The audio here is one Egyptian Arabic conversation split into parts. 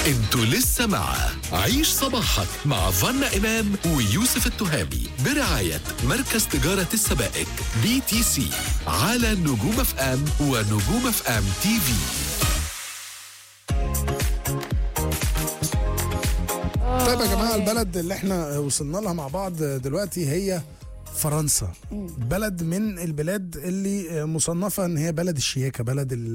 انتوا لسه مع عيش صباحك مع فنا إمام ويوسف التهامي برعاية مركز تجارة السبائك بي تي سي على نجوم اف ام ونجوم اف ام تي في طيب يا جماعه البلد اللي احنا وصلنا لها مع بعض دلوقتي هي فرنسا بلد من البلاد اللي مصنفه ان هي بلد الشياكه بلد ال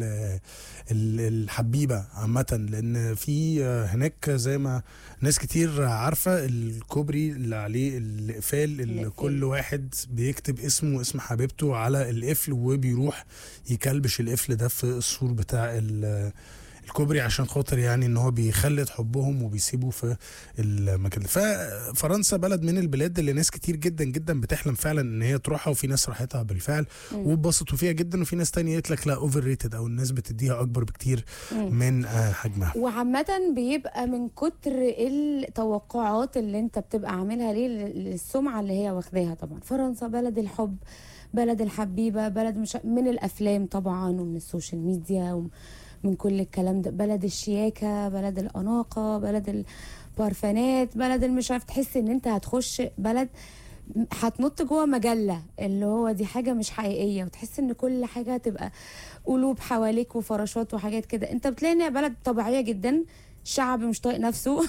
ال الحبيبه عامه لان في هناك زي ما ناس كتير عارفه الكوبري اللي عليه الاقفال اللي الإقفال. كل واحد بيكتب اسمه واسم حبيبته على القفل وبيروح يكلبش القفل ده في السور بتاع ال- الكوبري عشان خاطر يعني ان هو بيخلد حبهم وبيسيبوا في المكان ده ففرنسا بلد من البلاد اللي ناس كتير جدا جدا بتحلم فعلا ان هي تروحها وفي ناس راحتها بالفعل واتبسطوا فيها جدا وفي ناس تانية قالت لك لا اوفر ريتد او الناس بتديها اكبر بكتير من آه، حجمها وعامة بيبقى من كتر التوقعات اللي انت بتبقى عاملها ليه للسمعة اللي هي واخداها طبعا فرنسا بلد الحب بلد الحبيبة بلد مش من الأفلام طبعا ومن السوشيال ميديا ومن كل الكلام ده بلد الشياكة بلد الأناقة بلد البارفانات بلد المش عارف تحس ان انت هتخش بلد هتنط جوه مجله اللي هو دي حاجه مش حقيقيه وتحس ان كل حاجه هتبقى قلوب حواليك وفراشات وحاجات كده انت بتلاقي انها بلد طبيعيه جدا شعب مش طايق نفسه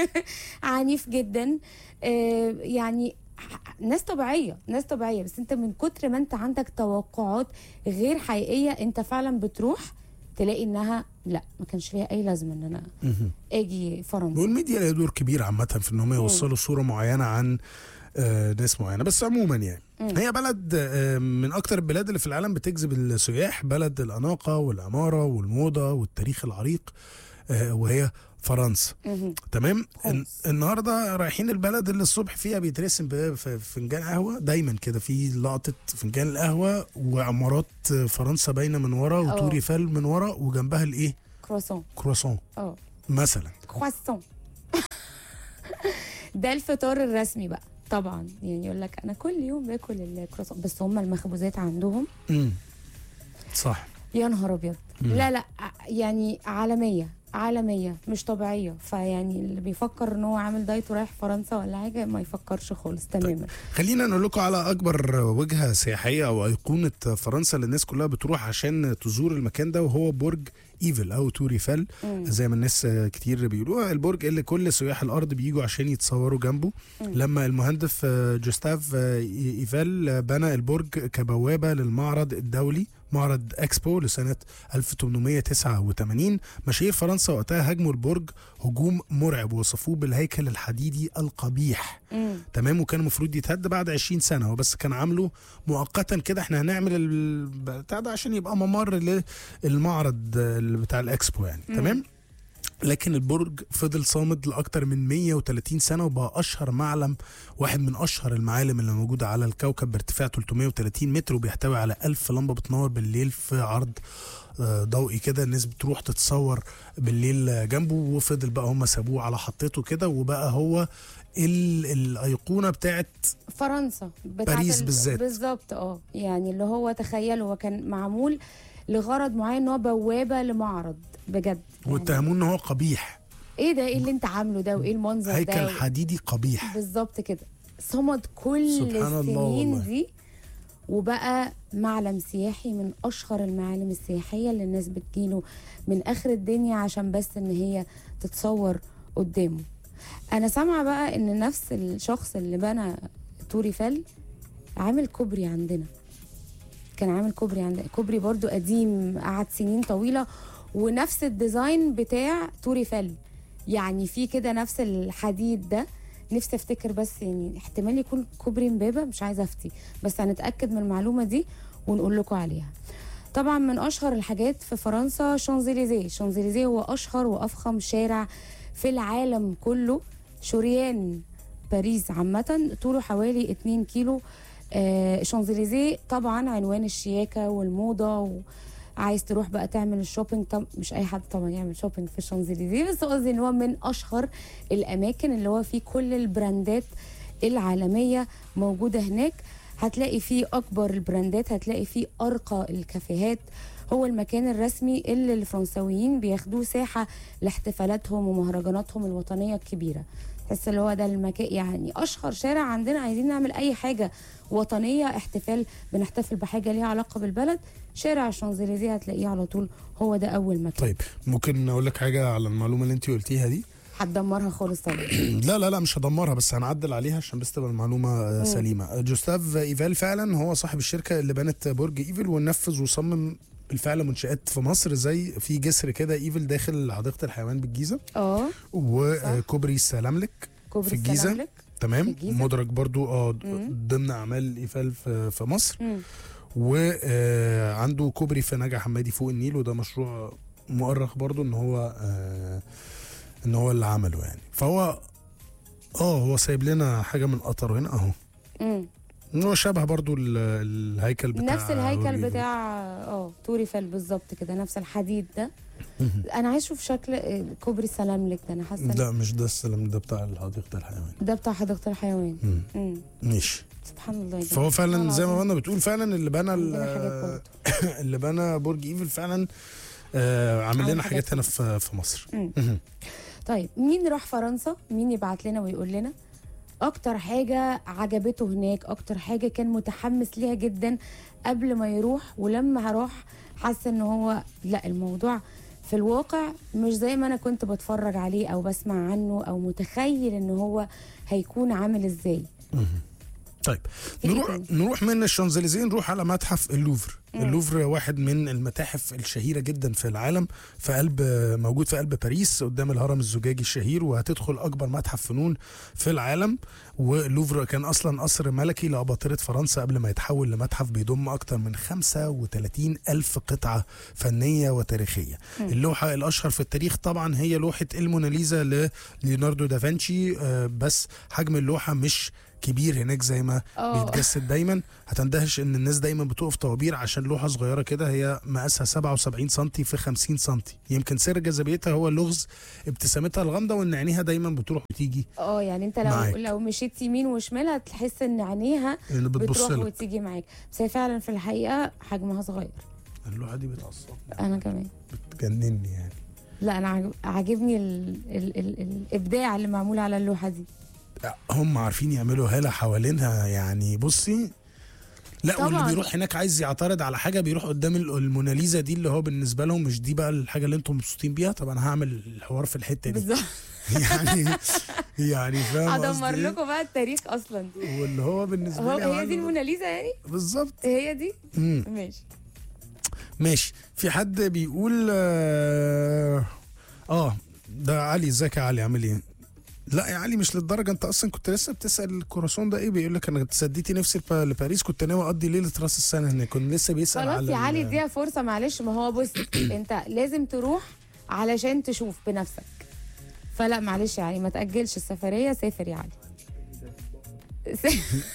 عنيف جدا آه، يعني ح- ناس طبيعيه ناس طبيعيه بس انت من كتر ما انت عندك توقعات غير حقيقيه انت فعلا بتروح تلاقي انها لا ما كانش ليها اي لازمه ان انا اجي فرنسا والميديا لها دور كبير عامة في ان هم يوصلوا صورة معينة عن آه، ناس معينة بس عموما يعني هي بلد آه، من اكتر البلاد اللي في العالم بتجذب السياح بلد الاناقة والعمارة والموضة والتاريخ العريق آه، وهي فرنسا مهم. تمام خالص. الن- النهارده رايحين البلد اللي الصبح فيها بيترسم ب- في فنجان قهوه دايما كده في لقطه فنجان القهوه وعمارات فرنسا باينه من ورا اه. وتور ايفل من ورا وجنبها الايه كرواسون كرواسون اه مثلا كرواسون ده الفطار الرسمي بقى طبعا يعني يقول لك انا كل يوم باكل الكرواسون بس هم المخبوزات عندهم امم صح يا نهار ابيض لا لا ع- يعني عالميه عالميه مش طبيعيه فيعني اللي بيفكر ان هو عامل دايت ورايح فرنسا ولا حاجه ما يفكرش خالص تماما خلينا نقول لكم على اكبر وجهه سياحيه او ايقونه فرنسا اللي الناس كلها بتروح عشان تزور المكان ده وهو برج ايفل او تور ايفل زي ما الناس كتير بيقولوها البرج اللي كل سياح الارض بيجوا عشان يتصوروا جنبه لما المهندس جوستاف ايفل بنى البرج كبوابه للمعرض الدولي معرض اكسبو لسنه 1889 مشاهير فرنسا وقتها هاجموا البرج هجوم مرعب وصفوه بالهيكل الحديدي القبيح مم. تمام وكان المفروض يتهد بعد 20 سنه هو بس كان عامله مؤقتا كده احنا هنعمل البتاع ده عشان يبقى ممر للمعرض اللي بتاع الاكسبو يعني تمام لكن البرج فضل صامد لاكتر من 130 سنه وبقى اشهر معلم واحد من اشهر المعالم اللي موجوده على الكوكب بارتفاع 330 متر وبيحتوي على 1000 لمبه بتنور بالليل في عرض آه، ضوئي كده الناس بتروح تتصور بالليل جنبه وفضل بقى هم سابوه على حطيته كده وبقى هو ال- الايقونه بتاعت فرنسا بتاعت باريس ال- بالذات. بالظبط اه يعني اللي هو تخيل هو كان معمول لغرض معين ان هو بوابه لمعرض بجد يعني واتهموه ان هو قبيح ايه ده ايه اللي انت عامله ده وايه المنظر هيكل ده حديدي قبيح بالظبط كده صمد كل سبحان الله السنين والله. دي وبقى معلم سياحي من اشهر المعالم السياحيه اللي الناس بتجيله من اخر الدنيا عشان بس ان هي تتصور قدامه انا سامعه بقى ان نفس الشخص اللي بنى توري فل عامل كوبري عندنا كان عامل كوبري عندنا كوبري برضو قديم قعد سنين طويله ونفس الديزاين بتاع توري فل يعني في كده نفس الحديد ده نفسي افتكر بس يعني احتمال يكون كوبري امبابه مش عايزه افتي بس هنتاكد من المعلومه دي ونقول لكم عليها طبعا من اشهر الحاجات في فرنسا شانزليزيه شانزليزيه هو اشهر وافخم شارع في العالم كله شريان باريس عامه طوله حوالي 2 كيلو آه شانزليزيه طبعا عنوان الشياكه والموضه و عايز تروح بقى تعمل الشوبينج طب مش اي حد طبعا يعمل شوبينج في الشانزليزيه بس قصدي ان هو من اشهر الاماكن اللي هو فيه كل البراندات العالميه موجوده هناك هتلاقي فيه اكبر البراندات هتلاقي فيه ارقى الكافيهات هو المكان الرسمي اللي الفرنساويين بياخدوه ساحه لاحتفالاتهم ومهرجاناتهم الوطنيه الكبيره تحس اللي هو ده المكان يعني اشهر شارع عندنا عايزين نعمل اي حاجه وطنيه احتفال بنحتفل بحاجه ليها علاقه بالبلد شارع الشانزليزيه هتلاقيه على طول هو ده اول مكان طيب ممكن اقول لك حاجه على المعلومه اللي انت قلتيها دي هتدمرها خالص طبعا لا لا لا مش هدمرها بس هنعدل عليها عشان بس تبقى المعلومه آه، سليمه جوستاف ايفال فعلا هو صاحب الشركه اللي بنت برج ايفل ونفذ وصمم بالفعل منشآت في مصر زي في جسر كده ايفل داخل حديقه الحيوان بالجيزه اه وكوبري السلاملك كوبري في الجيزة؟ السلاملك. تمام في الجيزة؟ مدرج برضو اه مم. ضمن اعمال ايفال في, في مصر مم. وعنده كوبري في نجع حمادي فوق النيل وده مشروع مؤرخ برضو ان هو آه ان هو اللي عمله يعني فهو اه هو سايب لنا حاجه من قطر هنا اهو مم. هو شبه برضو ال- الهيكل بتاع نفس الهيكل برج إيفل. بتاع اه توري فيل بالظبط كده نفس الحديد ده انا عايز اشوف شكل آه، كوبري سلاملك ده انا حاسه إن لا مش ده السلام ده بتاع حديقه الحيوان ده بتاع حديقه الحيوان مم. مم. ماشي سبحان الله يا جماعة. فهو فعلا والله زي ما العظيم. انا بتقول فعلا اللي بنى عندنا حاجات ال- برضه. اللي بنى برج ايفل فعلا آه عامل عامل لنا حاجات حاجات هنا في في مصر مم. مهم. طيب مين راح فرنسا مين يبعت لنا ويقول لنا اكتر حاجه عجبته هناك اكتر حاجه كان متحمس ليها جدا قبل ما يروح ولما راح حس ان هو لا الموضوع في الواقع مش زي ما انا كنت بتفرج عليه او بسمع عنه او متخيل ان هو هيكون عامل ازاي طيب في إيه نروح تاني؟ نروح من الشانزليزيه نروح على متحف اللوفر اللوفر واحد من المتاحف الشهيره جدا في العالم في قلب موجود في قلب باريس قدام الهرم الزجاجي الشهير وهتدخل اكبر متحف فنون في العالم واللوفر كان اصلا قصر ملكي لاباطره فرنسا قبل ما يتحول لمتحف بيضم اكثر من 35 الف قطعه فنيه وتاريخيه اللوحه الاشهر في التاريخ طبعا هي لوحه الموناليزا لليوناردو دافنشي آه، بس حجم اللوحه مش كبير هناك زي ما آه. بيتجسد دايما هتندهش ان الناس دايما بتقف طوابير عشان لوحه صغيره كده هي مقاسها 77 سم في 50 سم يمكن سر جاذبيتها هو اللغز ابتسامتها الغامضه وان عينيها دايما بتروح وتيجي اه يعني انت لو معاك. لو مشيت يمين وشمال هتحس ان عينيها اللي بتبص بتروح لك وتيجي معاك بس هي فعلا في الحقيقه حجمها صغير اللوحه دي بتعصبني انا كمان بتجنني يعني لا انا عاجب- عاجبني ال... ال... ال... الابداع اللي معمول على اللوحه دي هم عارفين يعملوا هاله حوالينها يعني بصي لا طبعاً. واللي بيروح هناك عايز يعترض على حاجه بيروح قدام ال- الموناليزا دي اللي هو بالنسبه لهم مش دي بقى الحاجه اللي انتم مبسوطين بيها طب انا هعمل الحوار في الحته دي بالظبط يعني يعني فاهم هدمر قصدي إيه؟ لكم بقى التاريخ اصلا واللي هو بالنسبه هو لي هي عمل- دي الموناليزا يعني بالظبط هي دي مم. ماشي ماشي في حد بيقول اه, آه ده علي ازيك يا علي عامل ايه لا يا علي مش للدرجه انت اصلا كنت لسه بتسال الكوراسون ده ايه بيقول لك انا سديتي نفسي لب- لباريس كنت ناوي اقضي ليله راس السنه هناك كنت لسه بيسال خلاص على يا علي ال- اديها فرصه معلش ما هو بص انت لازم تروح علشان تشوف بنفسك فلا معلش يعني ما تاجلش السفريه سافر يا علي س-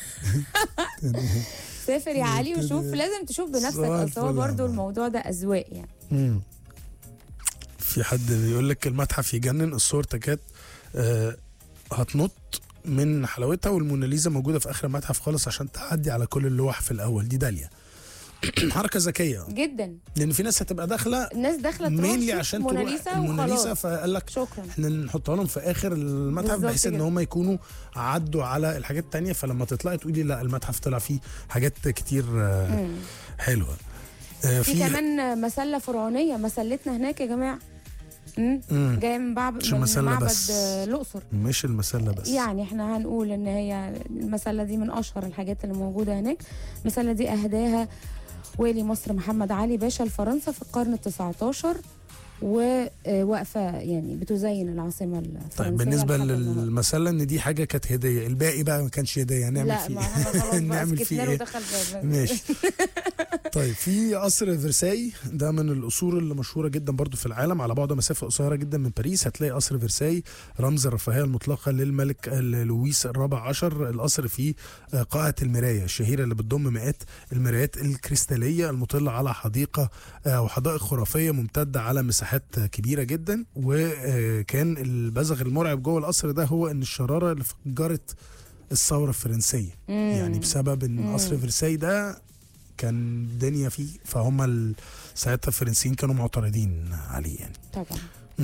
سافر يا علي وشوف لازم تشوف بنفسك صباح اصل هو الفل يا برضه عم. الموضوع ده اذواق يعني مم. في حد بيقول لك المتحف يجنن الصور تكاد آه هتنط من حلاوتها والموناليزا موجوده في اخر المتحف خالص عشان تعدي على كل اللوح في الاول دي داليا حركه ذكيه جدا لان في ناس هتبقى داخله الناس داخله تروح مينلي تشوف عشان موناليزا تروح الموناليزا وخلاص فقال لك شكرا احنا نحطها لهم في اخر المتحف بالظبط بحيث ان كده. هم يكونوا عدوا على الحاجات التانية فلما تطلعي تقولي لا المتحف طلع فيه حاجات كتير آه، مم. حلوه آه، في كمان مسله فرعونيه مسلتنا هناك يا جماعه مم. مم. جايه من بعض مش من مسلة معبد بس. آه، الاقصر مش المسله بس يعني احنا هنقول ان هي المسله دي من اشهر الحاجات اللي موجوده هناك المسله دي اهداها والي مصر محمد علي باشا لفرنسا في القرن ال19 وواقفه يعني بتزين العاصمه الفرنسيه طيب بالنسبه لحد النهاردة. للمسله ان دي حاجه كانت هديه الباقي بقى ما كانش هديه هنعمل لا فيه ما احنا خلاص إيه؟ بقى نعمل سكتنا فيه له ايه ودخل باب. ماشي طيب في قصر فرساي ده من القصور اللي مشهوره جدا برضو في العالم على بعد مسافه قصيره جدا من باريس هتلاقي قصر فرساي رمز الرفاهيه المطلقه للملك لويس الرابع عشر القصر فيه آه، قاعه المرايه الشهيره اللي بتضم مئات المرايات الكريستاليه المطله على حديقه آه، وحدائق خرافيه ممتده على مساحات آه، كبيره جدا وكان البزغ المرعب جوه القصر ده هو ان الشراره اللي فجرت الثوره الفرنسيه مم. يعني بسبب ان مم. قصر فرساي ده كان الدنيا فيه فهم ال- ساعتها الفرنسيين كانوا معترضين عليه يعني طبعا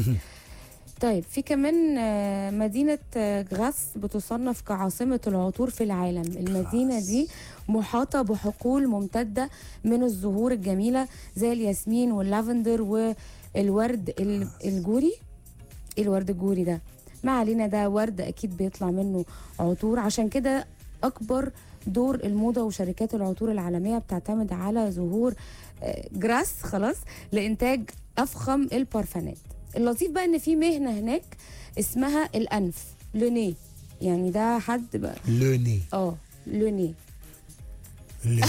طيب في كمان آه، مدينة آه، غاس بتصنف كعاصمة العطور في العالم المدينة دي محاطة بحقول ممتدة من الزهور الجميلة زي الياسمين واللافندر والورد ال- الجوري ايه الورد الجوري ده ما علينا ده ورد اكيد بيطلع منه عطور عشان كده اكبر دور الموضة وشركات العطور العالمية بتعتمد على ظهور آه، جراس خلاص لإنتاج أفخم البارفانات اللطيف بقى إن في مهنة هناك اسمها الأنف لوني يعني ده حد بقى لوني اه لوني لوني.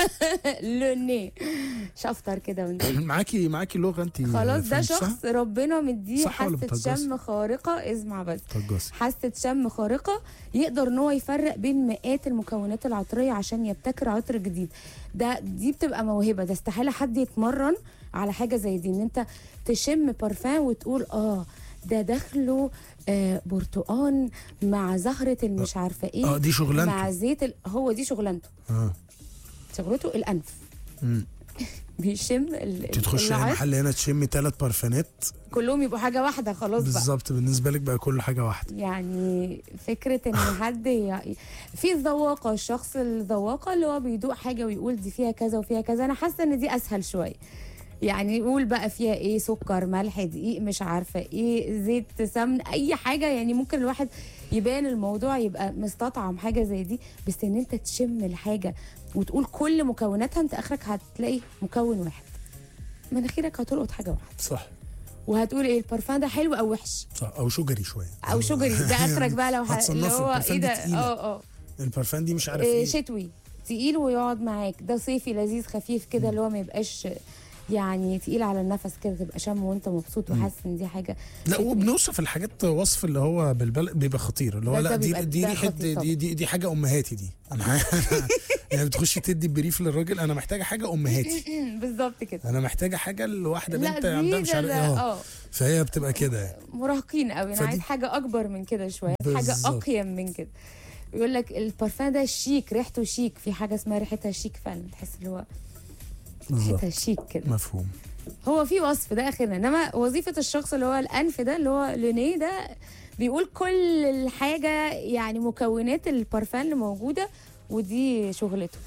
لوني شفطر كده وانت معاكي معاكي لغه انت خلاص ده فرنسي، صح؟ شخص ربنا مديه صح ولا حاسة بتهجصي؟ شم خارقة اسمع بس طجاسي حاسة شم خارقة يقدر ان هو يفرق بين مئات المكونات العطرية عشان يبتكر عطر جديد ده دي بتبقى موهبة ده استحالة حد يتمرن على حاجة زي دي ان انت تشم بارفان وتقول اه ده داخله آه برتقان مع زهرة المش عارفة ايه اه دي شغلانته مع زيت ال... هو دي شغلانته اه شغلته الانف مم. بيشم ال... انت تخشي اي العطر. محل هنا تشمي ثلاث بارفانات كلهم يبقوا حاجة واحدة خلاص بقى بالظبط بالنسبه لك بقى كل حاجه واحده يعني فكرة ان حد ي... في الذواقة الشخص الذواقة اللي هو بيدوق حاجة ويقول دي فيها كذا وفيها كذا انا حاسة ان دي اسهل شوية يعني يقول بقى فيها ايه سكر ملح دقيق مش عارفة ايه زيت سمن اي حاجة يعني ممكن الواحد يبان الموضوع يبقى مستطعم حاجة زي دي بس ان انت تشم الحاجة وتقول كل مكوناتها انت اخرك هتلاقي مكون واحد مناخيرك هتلقط حاجة واحدة صح وهتقول ايه البرفان ده حلو او وحش صح او شجري شويه او شجري ده اخرك بقى لو ح- هتصنفه اللي هو البرفان ايه دي ده تقيلة. اه اه البارفان دي مش عارف إيه ايه شتوي تقيل ويقعد معاك ده صيفي لذيذ خفيف كده اللي هو ما يبقاش يعني تقيل على النفس كده تبقى شم وانت مبسوط وحاسس ان دي حاجه لا شتوي. وبنوصف الحاجات وصف اللي هو بالبلد بيبقى خطير اللي هو ده- لا ده دي بيبقى- دي ده ريحه خطير دي, دي دي حاجه امهاتي دي انا يعني بتخشي تدي بريف للراجل انا محتاجه حاجه امهاتي بالظبط كده انا محتاجه حاجه لواحده لا بنت دي عندها مش ده- عارف ده- ايه اه اه فهي بتبقى كده يعني مراهقين قوي انا فدي- عايز حاجه اكبر من كده شويه حاجه بالظبط. اقيم من كده يقول لك البارفان ده شيك ريحته شيك في حاجه اسمها ريحتها شيك فعلا تحس اللي هو بالظبط ريحتها شيك كده مفهوم هو في وصف ده اخرنا انما وظيفه الشخص اللي هو الانف ده اللي هو لونيه ده بيقول كل الحاجه يعني مكونات البارفان اللي موجوده ودي شغلته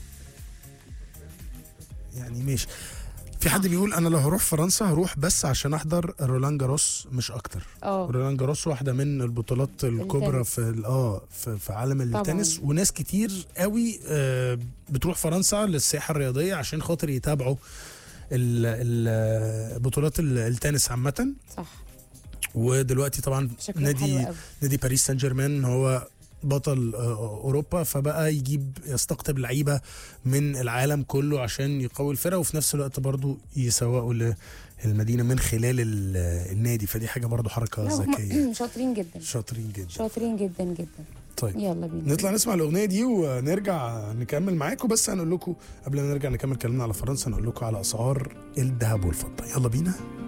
يعني ماشي في حد بيقول انا لو هروح فرنسا هروح بس عشان احضر رولان جاروس مش اكتر اه رولان جاروس واحده من البطولات الكبرى التنس. في ال- اه في, في عالم طبعاً. التنس وناس كتير قوي آه بتروح فرنسا للسياحه الرياضيه عشان خاطر يتابعوا ال- ال- بطولات ال- التنس عامه صح ودلوقتي طبعا شكله نادي حلو قوي نادي باريس سان جيرمان هو بطل آه، اوروبا فبقى يجيب يستقطب لعيبه من العالم كله عشان يقوي الفرقه وفي نفس الوقت برضو يسوقوا للمدينه من خلال ال- النادي فدي حاجه برضو حركه لا، هم ذكيه شاطرين جدا شاطرين جدا شاطرين جدا جدا طيب يلا بينا نطلع نسمع الاغنيه دي ونرجع نكمل معاكم بس هنقول لكم قبل ما نرجع نكمل كلامنا على فرنسا نقول لكم على اسعار الذهب والفضه يلا بينا